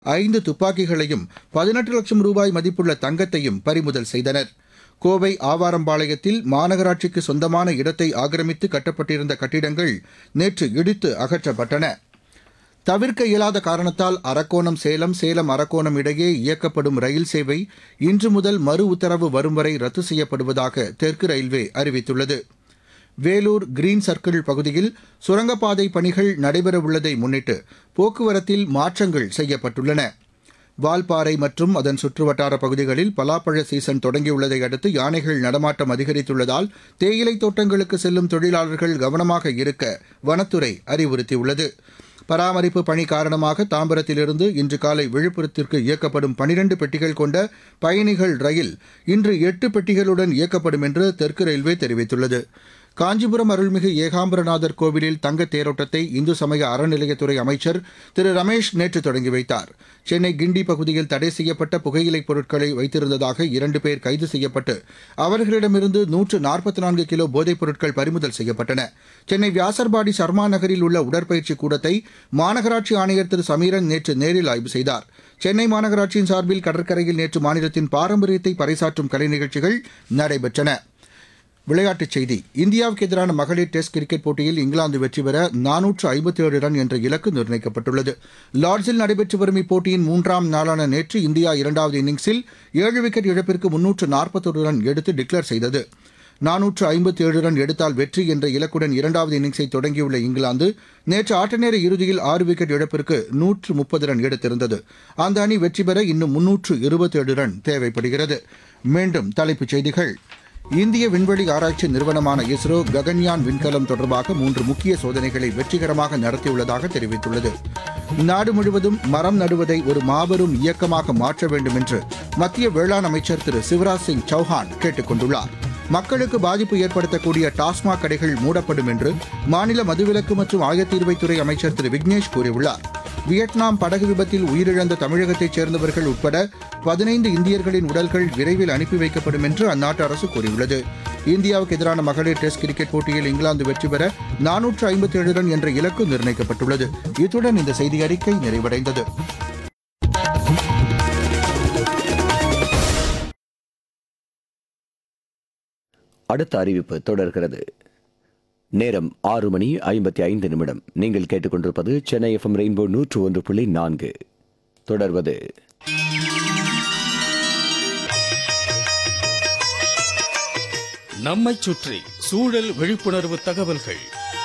ஐந்து துப்பாக்கிகளையும் பதினெட்டு லட்சம் ரூபாய் மதிப்புள்ள தங்கத்தையும் பறிமுதல் செய்தனர் கோவை ஆவாரம்பாளையத்தில் மாநகராட்சிக்கு சொந்தமான இடத்தை ஆக்கிரமித்து கட்டப்பட்டிருந்த கட்டிடங்கள் நேற்று இடித்து அகற்றப்பட்டன தவிர்க்க இயலாத காரணத்தால் அரக்கோணம் சேலம் சேலம் அரக்கோணம் இடையே இயக்கப்படும் ரயில் சேவை இன்று முதல் மறு உத்தரவு வரும் வரை ரத்து செய்யப்படுவதாக தெற்கு ரயில்வே அறிவித்துள்ளது வேலூர் கிரீன் சர்க்கிள் பகுதியில் சுரங்கப்பாதை பணிகள் நடைபெறவுள்ளதை முன்னிட்டு போக்குவரத்தில் மாற்றங்கள் செய்யப்பட்டுள்ளன வால்பாறை மற்றும் அதன் சுற்றுவட்டார பகுதிகளில் பலாப்பழ சீசன் தொடங்கியுள்ளதை அடுத்து யானைகள் நடமாட்டம் அதிகரித்துள்ளதால் தேயிலை தோட்டங்களுக்கு செல்லும் தொழிலாளர்கள் கவனமாக இருக்க வனத்துறை அறிவுறுத்தியுள்ளது பராமரிப்பு பணி காரணமாக தாம்பரத்திலிருந்து இன்று காலை விழுப்புரத்திற்கு இயக்கப்படும் பனிரண்டு பெட்டிகள் கொண்ட பயணிகள் ரயில் இன்று எட்டு பெட்டிகளுடன் இயக்கப்படும் என்று தெற்கு ரயில்வே தெரிவித்துள்ளது காஞ்சிபுரம் அருள்மிகு ஏகாம்பரநாதர் கோவிலில் தங்கத் தேரோட்டத்தை இந்து சமய அறநிலையத்துறை அமைச்சர் திரு ரமேஷ் நேற்று தொடங்கி வைத்தார் சென்னை கிண்டி பகுதியில் தடை செய்யப்பட்ட புகையிலைப் பொருட்களை வைத்திருந்ததாக இரண்டு பேர் கைது செய்யப்பட்டு அவர்களிடமிருந்து நூற்று நாற்பத்தி நான்கு கிலோ போதைப் பொருட்கள் பறிமுதல் செய்யப்பட்டன சென்னை வியாசர்பாடி சர்மா நகரில் உள்ள உடற்பயிற்சி கூடத்தை மாநகராட்சி ஆணையர் திரு சமீரன் நேற்று நேரில் ஆய்வு செய்தார் சென்னை மாநகராட்சியின் சார்பில் கடற்கரையில் நேற்று மாநிலத்தின் பாரம்பரியத்தை பறைசாற்றும் கலை நிகழ்ச்சிகள் நடைபெற்றன விளையாட்டுச் செய்தி இந்தியாவுக்கு எதிரான மகளிர் டெஸ்ட் கிரிக்கெட் போட்டியில் இங்கிலாந்து வெற்றி பெற நானூற்று ஐம்பத்தேழு ரன் என்ற இலக்கு நிர்ணயிக்கப்பட்டுள்ளது லார்ட்ஸில் நடைபெற்று வரும் இப்போட்டியின் மூன்றாம் நாளான நேற்று இந்தியா இரண்டாவது இன்னிங்ஸில் ஏழு விக்கெட் இழப்பிற்கு முன்னூற்று நாற்பத்தொரு ரன் எடுத்து டிக்ளேர் செய்தது நானூற்று ஐம்பத்தேழு ரன் எடுத்தால் வெற்றி என்ற இலக்குடன் இரண்டாவது இன்னிங்ஸை தொடங்கியுள்ள இங்கிலாந்து நேற்று ஆட்டநேர இறுதியில் ஆறு விக்கெட் இழப்பிற்கு நூற்று முப்பது ரன் எடுத்திருந்தது அந்த அணி வெற்றி பெற இன்னும் முன்னூற்று இருபத்தேழு ரன் தேவைப்படுகிறது மீண்டும் தலைப்புச் செய்திகள் இந்திய விண்வெளி ஆராய்ச்சி நிறுவனமான இஸ்ரோ ககன்யான் விண்கலம் தொடர்பாக மூன்று முக்கிய சோதனைகளை வெற்றிகரமாக நடத்தியுள்ளதாக தெரிவித்துள்ளது நாடு முழுவதும் மரம் நடுவதை ஒரு மாபெரும் இயக்கமாக மாற்ற வேண்டும் என்று மத்திய வேளாண் அமைச்சர் திரு சிவராஜ் சிங் சௌஹான் கேட்டுக் கொண்டுள்ளார் மக்களுக்கு பாதிப்பு ஏற்படுத்தக்கூடிய டாஸ்மாக் கடைகள் மூடப்படும் என்று மாநில மதுவிலக்கு மற்றும் ஆயத்தீர்வைத்துறை அமைச்சர் திரு விக்னேஷ் கூறியுள்ளார் வியட்நாம் படகு விபத்தில் உயிரிழந்த தமிழகத்தைச் சேர்ந்தவர்கள் உட்பட பதினைந்து இந்தியர்களின் உடல்கள் விரைவில் அனுப்பி வைக்கப்படும் என்று அந்நாட்டு அரசு கூறியுள்ளது இந்தியாவுக்கு எதிரான மகளிர் டெஸ்ட் கிரிக்கெட் போட்டியில் இங்கிலாந்து வெற்றி பெற நானூற்று ஐம்பத்தேழு ரன் என்ற இலக்கு நிர்ணயிக்கப்பட்டுள்ளது இத்துடன் இந்த செய்தி அறிக்கை நிறைவடைந்தது அடுத்த அறிவிப்பு தொடர்கிறது நேரம் ஆறு மணி ஐம்பத்தி ஐந்து நிமிடம் நீங்கள் கேட்டுக்கொண்டிருப்பது சென்னை எஃப்எம் ரெயின்போ நூற்று ஒன்று புள்ளி நான்கு தொடர்வது நம்மைச் சுற்றி சூழல் விழிப்புணர்வு தகவல்கள்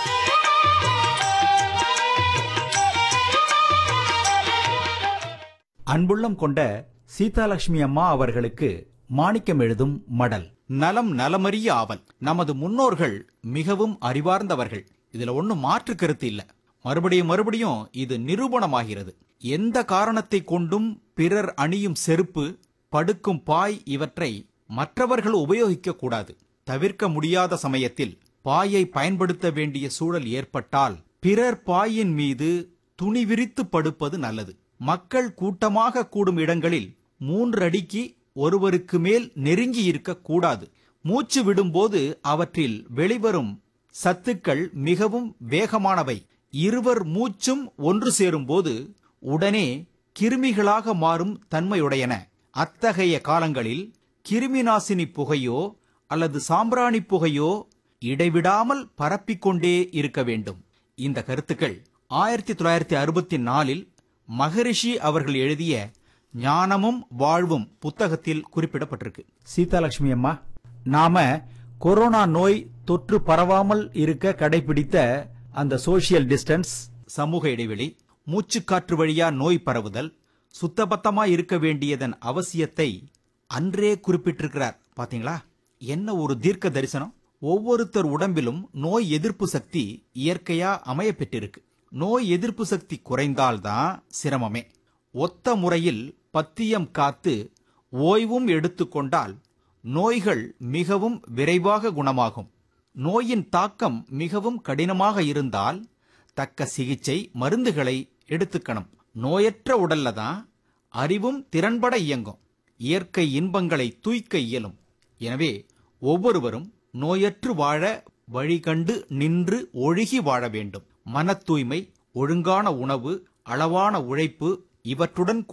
அன்புள்ளம் கொண்ட சீதாலட்சுமி அம்மா அவர்களுக்கு மாணிக்கம் எழுதும் மடல் நலம் நலமறிய ஆவல் நமது முன்னோர்கள் மிகவும் அறிவார்ந்தவர்கள் இதுல ஒண்ணும் மாற்று கருத்து இல்ல மறுபடியும் மறுபடியும் இது நிரூபணமாகிறது எந்த காரணத்தை கொண்டும் பிறர் அணியும் செருப்பு படுக்கும் பாய் இவற்றை மற்றவர்கள் உபயோகிக்க கூடாது தவிர்க்க முடியாத சமயத்தில் பாயை பயன்படுத்த வேண்டிய சூழல் ஏற்பட்டால் பிறர் பாயின் மீது துணி விரித்து படுப்பது நல்லது மக்கள் கூட்டமாக கூடும் இடங்களில் மூன்று அடிக்கு ஒருவருக்கு மேல் நெருங்கி இருக்க கூடாது மூச்சு விடும்போது அவற்றில் வெளிவரும் சத்துக்கள் மிகவும் வேகமானவை இருவர் மூச்சும் ஒன்று சேரும்போது உடனே கிருமிகளாக மாறும் தன்மையுடையன அத்தகைய காலங்களில் கிருமிநாசினி புகையோ அல்லது சாம்பிராணி புகையோ இடைவிடாமல் பரப்பிக்கொண்டே இருக்க வேண்டும் இந்த கருத்துக்கள் ஆயிரத்தி தொள்ளாயிரத்தி அறுபத்தி நாலில் மகரிஷி அவர்கள் எழுதிய ஞானமும் வாழ்வும் புத்தகத்தில் குறிப்பிடப்பட்டிருக்கு சீதாலட்சுமி அம்மா நாம கொரோனா நோய் தொற்று பரவாமல் இருக்க கடைபிடித்த அந்த சோசியல் டிஸ்டன்ஸ் சமூக இடைவெளி மூச்சுக்காற்று வழியா நோய் பரவுதல் சுத்தபத்தமா இருக்க வேண்டியதன் அவசியத்தை அன்றே குறிப்பிட்டிருக்கிறார் பாத்தீங்களா என்ன ஒரு தீர்க்க தரிசனம் ஒவ்வொருத்தர் உடம்பிலும் நோய் எதிர்ப்பு சக்தி இயற்கையா அமைய பெற்றிருக்கு நோய் எதிர்ப்பு சக்தி குறைந்தால்தான் சிரமமே ஒத்த முறையில் பத்தியம் காத்து ஓய்வும் எடுத்துக்கொண்டால் நோய்கள் மிகவும் விரைவாக குணமாகும் நோயின் தாக்கம் மிகவும் கடினமாக இருந்தால் தக்க சிகிச்சை மருந்துகளை எடுத்துக்கணும் நோயற்ற உடல்ல தான் அறிவும் திறன்பட இயங்கும் இயற்கை இன்பங்களை தூய்க்க இயலும் எனவே ஒவ்வொருவரும் நோயற்று வாழ வழிகண்டு நின்று ஒழுகி வாழ வேண்டும் மன தூய்மை ஒழுங்கான உணவு அளவான உழைப்பு இவற்றுடன்